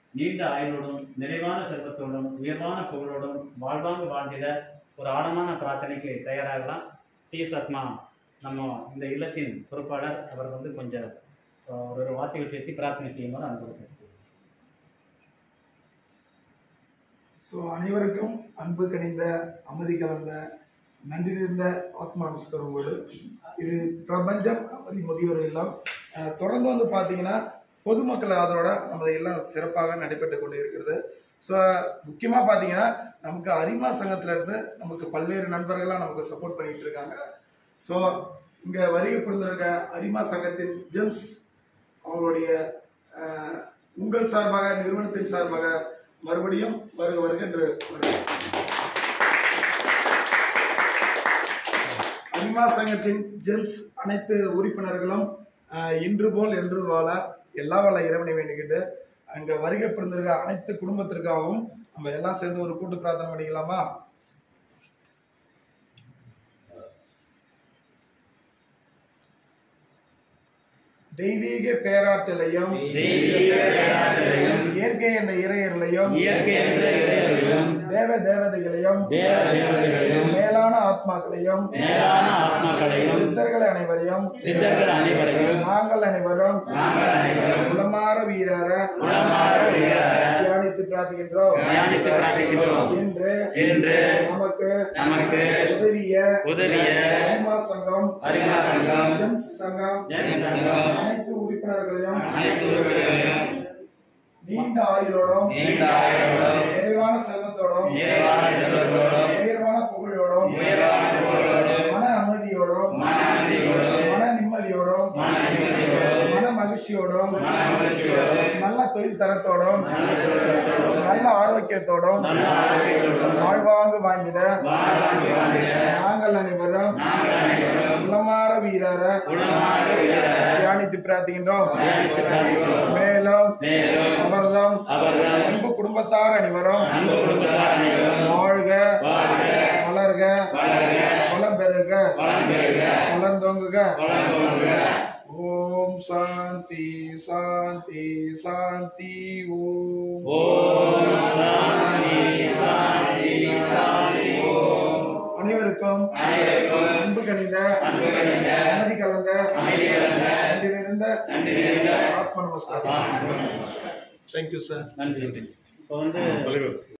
நீண்ட ஆயுளோடும் நிறைவான செல்வத்தோடும் உயர்வான புகழோடும் வாழ்வாங்கு வாழ்ந்திட ஒரு ஆழமான பிரார்த்தனைக்கு தயாராகலாம் சிஎஸ்ஆத்மா நம்ம இந்த இல்லத்தின் பொறுப்பாளர் அவர் வந்து கொஞ்சம் அஹ், ஒரு ஒரு வார்த்தைகள் பேசி பிரார்த்தனை செய்யுமாறு அனுபவம் ஸோ அனைவருக்கும் அன்பு கனிந்த அமைதி கலந்த நன்றி நிறைந்த ஆத்மா நமஸ்காரங்களோடு இது பிரபஞ்சம் அமைதி முதியோர் இல்லம் அஹ், தொடர்ந்து வந்து பார்த்தீங்கன்னா பொதுமக்கள் ஆதரவோட நம்ம எல்லாம் சிறப்பாக நடைபெற்று கொண்டு இருக்கிறது ஸோ முக்கியமாக பார்த்தீங்கன்னா நமக்கு அரிமா சங்கத்துல இருந்து நமக்கு பல்வேறு நண்பர்கள்லாம் நமக்கு சப்போர்ட் பண்ணிட்டு இருக்காங்க ஸோ இங்கே வருகை புரிந்திருக்க அரிமா சங்கத்தின் ஜெம்ஸ் அவங்களுடைய அஹ், உங்கள் சார்பாக நிறுவனத்தின் சார்பாக மறுபடியும் வருக வருக என்று வருக அனிமா சங்கத்தின் ஜெம்ஸ் அனைத்து உறுப்பினர்களும் அஹ், இன்று போல் என்று வாழ எல்லா வள இறைவனை வேண்டிக்கிட்டு அங்க வருகை பிறந்திருக்க அனைத்து குடும்பத்திற்காகவும் நம்ம எல்லாம் சேர்ந்து ஒரு கூட்டு பிரார்த்தனை பண்ணிக்கலாமா தெய்வீக பேராற்றலையும் இயற்கை என்ற இறையர்களையும் தேவ தேவதைகளையும் மேலான ஆத்மாக்களையும் மேலான ஆத்மாக்களையும் சித்தர்கள் அனைவரையும் சித்தர்கள் அனைவரையும் நாங்கள் அனைவரும் நாங்கள் அனைவரும் உளமாற வீரர உளமாற வீரர தியானித்து பிரார்த்திக்கின்றோம் தியானித்து பிரார்த்திக்கின்றோம். என்று என்று நமக்கு நமக்கு உதவிய உதவிய அரிமா சங்கம் அரிமா சங்கம், ஜெம்ஸ் சங்கம் ஜெம்ஸ் சங்கம், அனைத்து உறுப்பினர்களையும் அனைத்து உறுப்பினர்களையும் நீண்ட ஆயுளோடும் நீண்ட ஆயுளோடும், நிறைவான செல்வத்தோடும் நிறைவான செல்வத்தோடும், உயர்வான புகழோடும் உயர்வான புகழோடும், மன அமைதியோடும் மன அமைதியோடும், மன நிம்மதியோடும் மன நிம்மதியோடும், மன மகிழ்ச்சியோடும் மன மகிழ்ச்சியோடும், நல்ல தொழில் தரத்தோடும் நல்ல செல்வத்தோடும், நல்ல ஆரோக்கியத்தோடும் நல்ல ஆரோக்கியத்தோடும், வாழ்வாங்கு வாங்கிட வாழ்வாங்கு வாழ்ந்திட நாங்கள் அனைவரும் நாங்கள் அனைவரும் உளமாற வீரர உளமாற வீரர தியானித்து பிரார்த்திக்கின்றோம் தியானித்து பிரார்த்திக்கிறோம். மேலும் மேலும் அவர்தம் அவர்கள் அன்பு குடும்பத்தார் அனைவரும் அன்பு குடும்பத்தார் அனைவரும் வாழ்க வாழ்க, வளர்க வளர்க, வளம் பெருக வளம் பெறுக, வளர்ந்தோங்குக வளம் தோன்றுக. ஓம் சாந்தி சாந்தி சாந்தி ஓம் ஓம் சாந்தி, சாந்தி, சாந்தி ஓம். அனைவருக்கும் அனைவருக்கும் அன்பு கணிந்த அன்பு கனிந்த, அமைதி கலந்த அமைதி கலந்த, நன்றி நிறைந்த நன்றி நிறைந்த ஆத்ம நமஸ்காரம் ஆத்ம நமஸ்காரம். தேங்க்யூ சார் நன்றி இப்போ வந்து